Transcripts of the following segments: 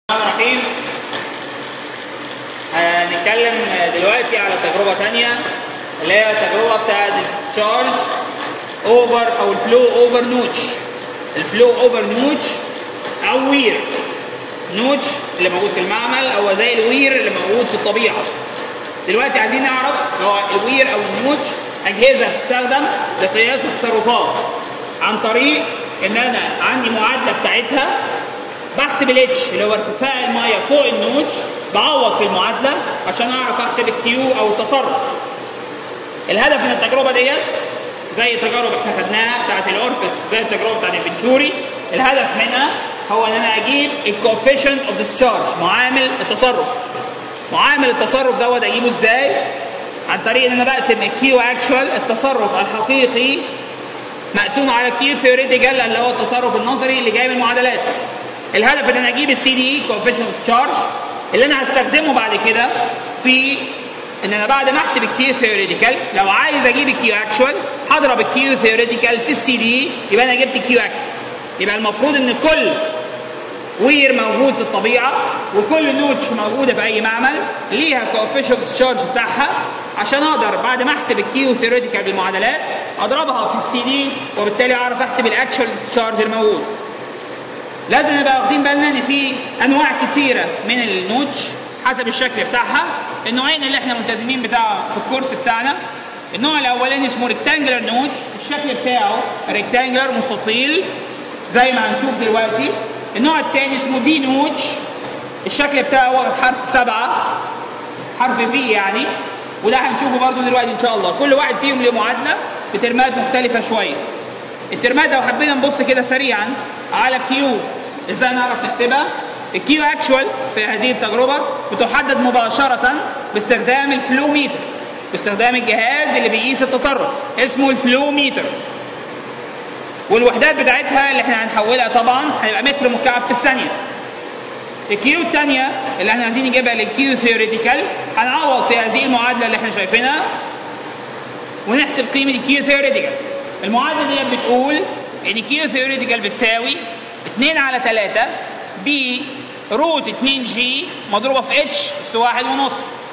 الرحمن الرحيم هنتكلم دلوقتي على تجربة تانية اللي هي التجربة بتاعت التشارج اوفر او الفلو اوفر نوتش الفلو اوفر نوتش او وير نوتش اللي موجود في المعمل او زي الوير اللي موجود في الطبيعة دلوقتي عايزين نعرف هو الوير او النوتش اجهزة تستخدم لقياس التصرفات عن طريق ان انا عندي معادلة بتاعتها بحسب الاتش اللي هو ارتفاع الميه فوق النوتش بعوض في المعادله عشان اعرف احسب الكيو او التصرف. الهدف من التجربه ديت زي التجارب احنا خدناها بتاعت الاورفس زي التجربه بتاعت الفنتوري الهدف منها هو ان انا اجيب الكوفيشنت اوف ديسشارج معامل التصرف. معامل التصرف دوت اجيبه ازاي؟ عن طريق ان انا بقسم الكيو اكشوال التصرف الحقيقي مقسوم على الكيو ثيوريتيكال اللي هو التصرف النظري اللي جاي من المعادلات. الهدف ان انا اجيب السي دي كوفيشنت تشارج اللي انا هستخدمه بعد كده في ان انا بعد ما احسب الكيو ثيوريتيكال لو عايز اجيب الكيو اكشوال هضرب الكيو ثيوريتيكال في السي دي يبقى انا جبت الكيو اكشوال يبقى المفروض ان كل وير موجود في الطبيعه وكل نوتش موجوده في اي معمل ليها كوفيشنت تشارج بتاعها عشان اقدر بعد ما احسب الكيو ثيوريتيكال بالمعادلات اضربها في السي دي وبالتالي اعرف احسب الاكشوال تشارج الموجود لازم نبقى واخدين بالنا ان في انواع كتيره من النوتش حسب الشكل بتاعها النوعين اللي احنا ملتزمين بتاع في الكورس بتاعنا النوع الاولاني اسمه ريكتانجلر نوتش الشكل بتاعه ريكتانجلر مستطيل زي ما هنشوف دلوقتي النوع الثاني اسمه في نوتش الشكل بتاعه واخد حرف سبعة حرف في يعني وده هنشوفه برضو دلوقتي ان شاء الله كل واحد فيهم له معادله بترمات مختلفه شويه الترمات لو حبينا نبص كده سريعا على كيو ازاي نعرف نحسبها الكيو اكشوال في هذه التجربه بتحدد مباشره باستخدام الفلو ميتر باستخدام الجهاز اللي بيقيس التصرف اسمه الفلو ميتر والوحدات بتاعتها اللي احنا هنحولها طبعا هيبقى متر مكعب في الثانيه الكيو الثانيه اللي احنا عايزين نجيبها للكيو ثيوريتيكال هنعوض في هذه المعادله اللي احنا شايفينها ونحسب قيمه الكيو ثيوريتيكال المعادله دي بتقول ان كيو ثيوريتيكال بتساوي 2 على 3 بي روت 2 جي مضروبه في اتش اس واحد ونص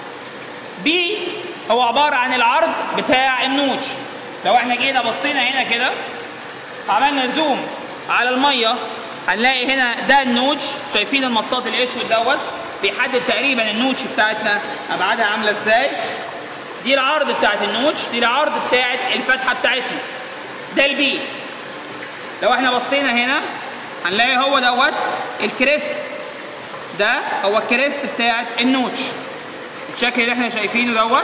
بي هو عباره عن العرض بتاع النوتش لو احنا جينا بصينا هنا كده عملنا زوم على الميه هنلاقي هنا ده النوتش شايفين المطاط الاسود دوت بيحدد تقريبا النوتش بتاعتنا ابعادها عامله ازاي دي العرض بتاعت النوتش دي العرض بتاعت الفتحه بتاعتنا ده البي لو احنا بصينا هنا هنلاقي هو دوت الكريست ده هو الكريست بتاعت النوتش الشكل اللي احنا شايفينه دوت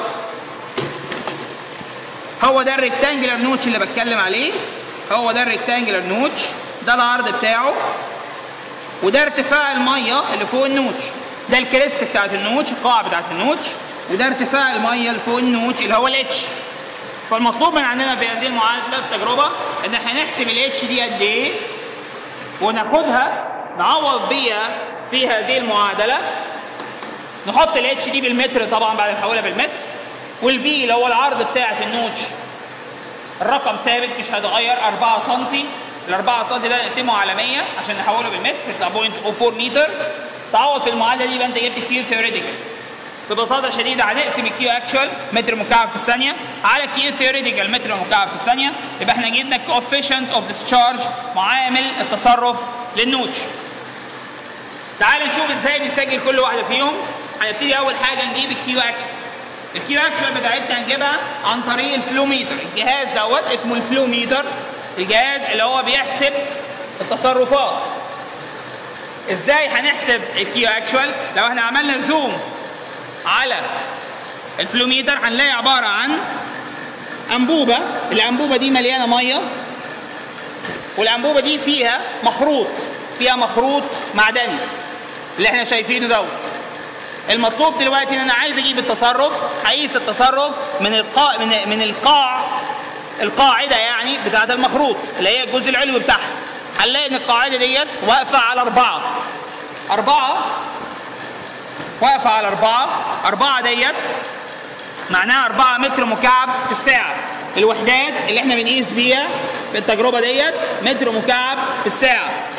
هو ده الريكتانجلر نوتش اللي بتكلم عليه هو ده الريكتانجلر نوتش ده العرض بتاعه وده ارتفاع الميه اللي فوق النوتش ده الكريست بتاعت النوتش القاع بتاعت النوتش وده ارتفاع الميه اللي فوق النوتش اللي هو الاتش فالمطلوب من عندنا في هذه المعادله في التجربه ان احنا نحسب الاتش دي قد ايه وناخدها نعوض بيها في هذه المعادله نحط الاتش دي بالمتر طبعا بعد ما نحولها بالمتر والبي اللي هو العرض بتاعه النوتش الرقم ثابت مش هيتغير 4 سم ال 4 سم ده نقسمه على 100 عشان نحوله بالمتر يطلع 0.04 متر تعوض في المعادله دي يبقى انت جبت كيو ثيوريتيكال ببساطه شديده هنقسم الكيو اكشوال متر مكعب في الثانيه على كيو ثيوريتيكال متر مكعب في الثانيه يبقى احنا جبنا الكوفيشنت اوف ديسشارج معامل التصرف للنوتش. تعال نشوف ازاي بنسجل كل واحده فيهم هنبتدي اول حاجه نجيب الكيو اكشوال. الكيو اكشوال بتاعتنا هنجيبها عن طريق الفلو ميتر، الجهاز دوت اسمه الفلو ميتر الجهاز اللي هو بيحسب التصرفات. ازاي هنحسب الكيو اكشوال؟ لو احنا عملنا زوم على الفلوميتر هنلاقي عبارة عن أنبوبة الأنبوبة دي مليانة مية والأنبوبة دي فيها مخروط فيها مخروط معدني اللي احنا شايفينه دوت المطلوب دلوقتي ان انا عايز اجيب التصرف هقيس التصرف من القاع من من القاع القاعده يعني بتاعه المخروط اللي هي الجزء العلوي بتاعها هنلاقي ان القاعده ديت واقفه على اربعه اربعه واقفة على أربعة أربعة ديت معناها أربعة متر مكعب في الساعة الوحدات اللي احنا بنقيس بيها في التجربة ديت متر مكعب في الساعة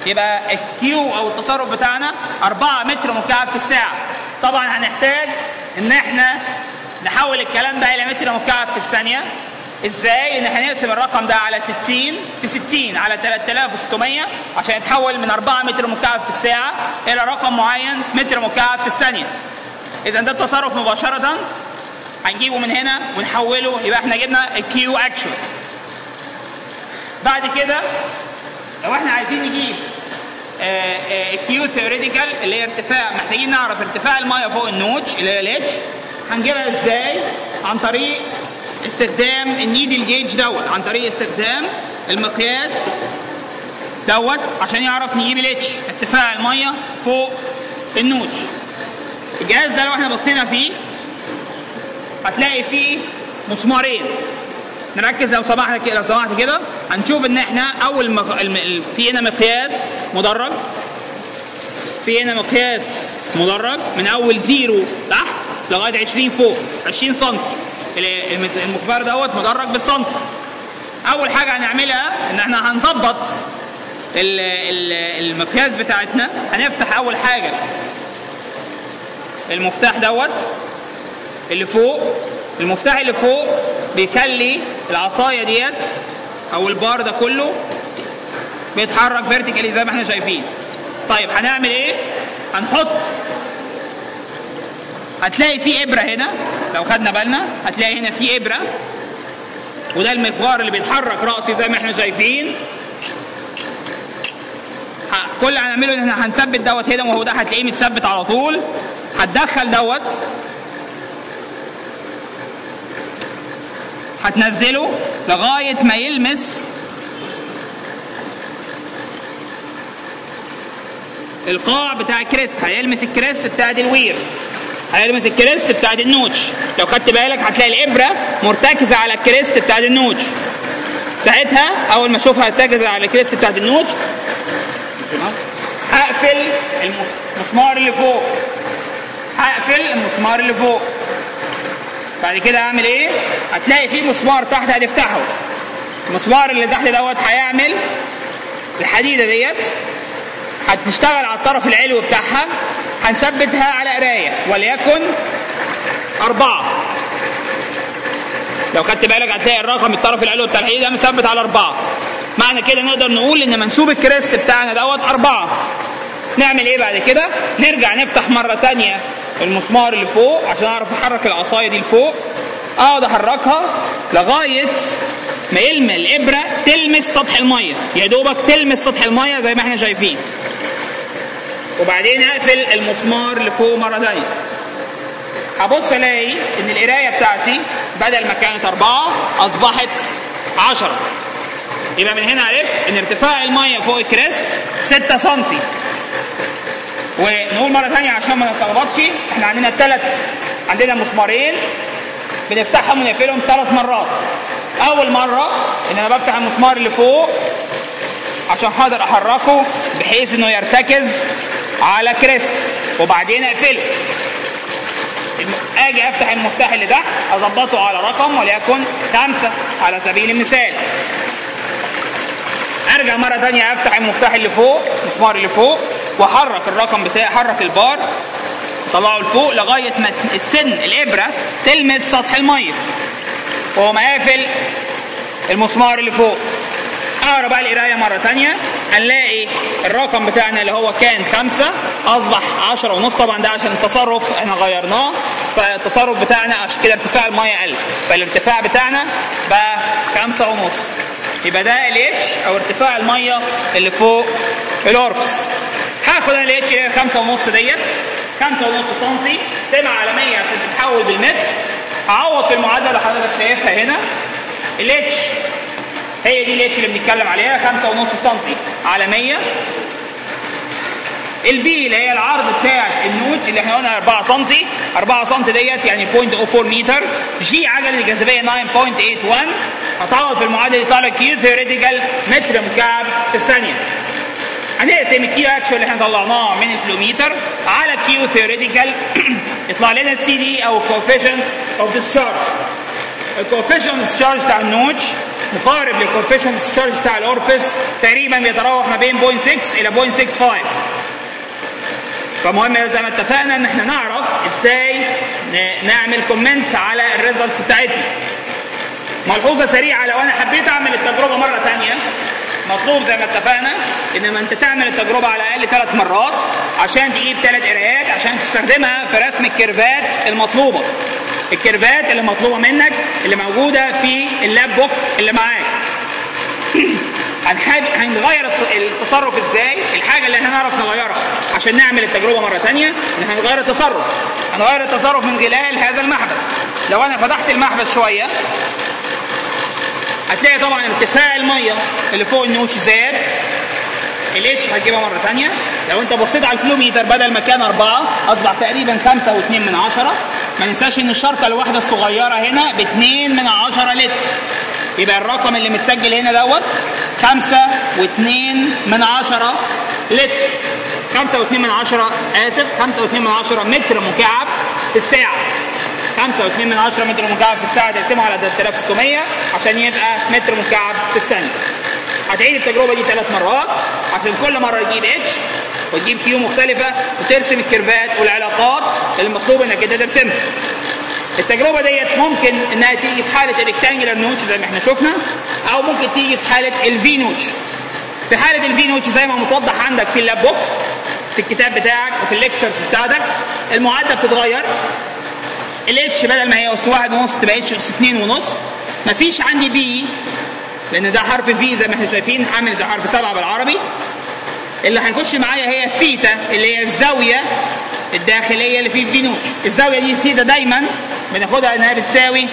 يبقى الكيو او التصرف بتاعنا 4 متر مكعب في الساعه طبعا هنحتاج ان احنا نحول الكلام ده الى متر مكعب في الثانيه ازاي ان احنا نقسم الرقم ده على 60 في 60 على 3600 عشان يتحول من 4 متر مكعب في الساعه الى رقم معين متر مكعب في الثانيه اذا ده التصرف مباشره هنجيبه من هنا ونحوله يبقى احنا جبنا الكيو اكشوال بعد كده لو احنا عايزين نجيب الكيو ثيوريتيكال اللي هي ارتفاع محتاجين نعرف ارتفاع الميه فوق النوتش اللي هي الاتش هنجيبها ازاي؟ عن طريق استخدام النيدل جيج دوت عن طريق استخدام المقياس دوت عشان يعرف نجيب الاتش ارتفاع الميه فوق النوتش الجهاز ده لو احنا بصينا فيه هتلاقي فيه مسمارين نركز لو سمحنا كده لو سمحت كده هنشوف ان احنا اول مق... الم... في هنا مقياس مدرج في هنا مقياس مدرج من اول زيرو تحت لغايه 20 فوق 20 سم المقبار دوت مدرج بالسنتي اول حاجه هنعملها ان احنا هنظبط المقياس بتاعتنا هنفتح اول حاجه المفتاح دوت اللي فوق المفتاح اللي فوق بيخلي العصايه ديت او البار ده كله بيتحرك فيرتيكالي زي ما احنا شايفين طيب هنعمل ايه هنحط هتلاقي في ابره هنا لو خدنا بالنا هتلاقي هنا في ابره وده المقدار اللي بيتحرك راسي زي ما احنا شايفين كل اللي هنعمله ان احنا هنثبت دوت هنا وهو ده هتلاقيه متثبت على طول هتدخل دوت هتنزله لغايه ما يلمس القاع بتاع الكريست هيلمس الكريست بتاع الوير هيلمس الكريست بتاعت النوتش لو خدت بالك هتلاقي الابره مرتكزه على الكريست بتاعت النوتش ساعتها اول ما اشوفها مرتكزه على الكريست بتاعت النوتش هقفل المسمار اللي فوق هقفل المسمار اللي فوق بعد كده اعمل ايه هتلاقي في مسمار تحت هتفتحه المسمار اللي تحت دوت هيعمل الحديده ديت هتشتغل على الطرف العلوي بتاعها هنثبتها على قرايه وليكن أربعة لو خدت بالك هتلاقي الرقم الطرف العلوي بتاع الحديد ده متثبت على أربعة معنى كده نقدر نقول إن منسوب الكريست بتاعنا دوت أربعة نعمل إيه بعد كده؟ نرجع نفتح مرة تانية المسمار اللي فوق عشان أعرف أحرك العصاية دي لفوق أقعد أحركها لغاية ما يلمس الإبرة تلمس سطح المية يا دوبك تلمس سطح المية زي ما احنا شايفين وبعدين اقفل المسمار لفوق مره ثانيه هبص الاقي ان القرايه بتاعتي بدل ما كانت أربعة أصبحت عشرة يبقى من هنا عرفت إن ارتفاع المية فوق الكريست 6 سم ونقول مرة ثانية عشان ما نتلخبطش احنا عندنا ثلاث عندنا مسمارين بنفتحهم ونقفلهم ثلاث مرات أول مرة إن أنا بفتح المسمار اللي فوق عشان اقدر احركه بحيث انه يرتكز على كريست وبعدين اقفله اجي افتح المفتاح اللي تحت اظبطه على رقم وليكن خمسة على سبيل المثال ارجع مرة تانية افتح المفتاح اللي فوق المسمار اللي فوق واحرك الرقم بتاعي احرك البار طلعه لفوق لغاية ما السن الابرة تلمس سطح المية وهو قافل المسمار اللي فوق اقرا بقى القرايه مره تانية هنلاقي الرقم بتاعنا اللي هو كان خمسة اصبح عشرة ونص طبعا ده عشان التصرف احنا غيرناه فالتصرف بتاعنا عشان كده ارتفاع المية قل فالارتفاع بتاعنا بقى خمسة ونص يبقى ده الاتش او ارتفاع المية اللي فوق الاورفس هاخد انا الاتش اللي هي خمسة ونص ديت خمسة ونص سنتي سمة عالمية عشان تتحول بالمتر هعوض في المعادلة اللي حضرتك شايفها هنا الاتش هي دي الاتش اللي بنتكلم عليها 5.5 سم على 100 البي اللي هي العرض بتاع النوت اللي احنا قلنا 4 سم 4 سم ديت يعني 0.04 متر جي عجله الجاذبيه 9.81 هتعوض في المعادله يطلع لك كيو ثيوريتيكال متر مكعب في الثانيه هنقسم الكيو اكشن اللي احنا طلعناه من الكيلومتر على كيو ثيوريتيكال يطلع لنا السي دي او الكوفيشنت اوف ديسشارج الكوفيشنت ديسشارج بتاع النوتش مقارب للكوفيشنت تشارج بتاع الاورفيس تقريبا بيتراوح ما بين 0.6 الى 0.65 فمهم زي ما اتفقنا ان احنا نعرف ازاي ن- نعمل كومنت على الريزلتس بتاعتنا ملحوظه سريعه لو انا حبيت اعمل التجربه مره ثانيه مطلوب زي ما اتفقنا ان ما انت تعمل التجربه على الاقل ثلاث مرات عشان تجيب ثلاث قرايات عشان تستخدمها في رسم الكيرفات المطلوبه الكيرفات اللي مطلوبه منك اللي موجوده في اللاب بوك اللي معاك هنحاج هنغير الت- التصرف ازاي الحاجه اللي هنعرف نغيرها عشان نعمل التجربه مره تانية ان هنغير التصرف هنغير التصرف من خلال هذا المحبس لو انا فتحت المحبس شويه هتلاقي طبعا ارتفاع الميه اللي فوق النوش زاد الاتش هتجيبها مره ثانيه لو انت بصيت على الفلوميتر بدل ما كان أربعة أصبح تقريبا خمسة واتنين من عشرة ما ننساش إن الشرطة الواحدة الصغيرة هنا باتنين من عشرة لتر يبقى الرقم اللي متسجل هنا دوت خمسة واتنين من عشرة لتر خمسة واتنين من عشرة آسف خمسة واتنين من عشرة متر مكعب في الساعة خمسة واتنين من عشرة متر مكعب في الساعة تقسمه على 3600 عشان يبقى متر مكعب في الثانية هتعيد التجربة دي ثلاث مرات عشان كل مرة تجيب اتش وتجيب كيو مختلفة وترسم الكيرفات والعلاقات اللي المطلوب انك انت ترسمها. التجربة ديت ممكن انها تيجي في حالة الريكتانجلر نوتش زي ما احنا شفنا او ممكن تيجي في حالة الفي نوتش. في حالة الفي نوتش زي ما متوضح عندك في اللاب بوك في الكتاب بتاعك وفي الليكتشرز بتاعتك المعادلة بتتغير الاتش بدل ما هي اس واحد ونص تبقى اتش اس اتنين ونص مفيش عندي بي لان ده حرف في زي ما احنا شايفين عامل زي حرف سبعه بالعربي اللي هنخش معايا هي ثيتا اللي هي الزاويه الداخليه اللي في الفي نوتش الزاويه دي ثيتا دايما بناخدها انها بتساوي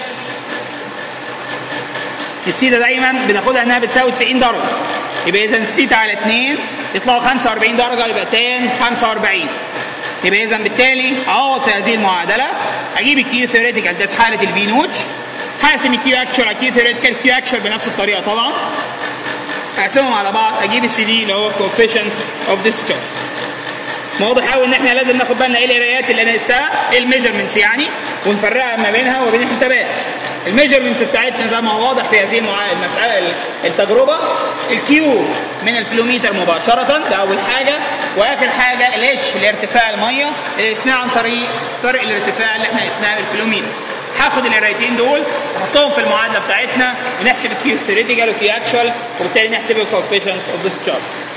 الثيتا دايما بناخدها انها بتساوي 90 درجه يبقى اذا الثيتا على 2 يطلعوا 45 درجه يبقى تان 45 يبقى اذا بالتالي اعوض في هذه المعادله اجيب الكيو ثيوريتيكال ده في حاله الفي نوتش هقسم الكيو اكشوال على الكيو ثيوريتيكال الكيو اكشوال بنفس الطريقه طبعا اقسمهم على بعض اجيب السي دي اللي هو coefficient اوف discharge واضح قوي ان احنا لازم ناخد بالنا ايه القرايات اللي انا قستها ايه الميجرمنتس يعني ونفرقها ما بينها وبين الحسابات الميجرمنتس بتاعتنا زي ما هو واضح في هذه المعا- المساله التجربه الكيو من الفلوميتر مباشره ده اول حاجه واخر حاجه الاتش اللي هي ارتفاع الميه اللي قسناه عن طريق فرق الارتفاع اللي احنا قسناه بالفلوميتر هاخد القرايتين دول احطهم في المعادله بتاعتنا ونحسب الكيو ثيوريتيكال والكيو اكشوال وبالتالي نحسب الكوفيشنت اوف ديسشارج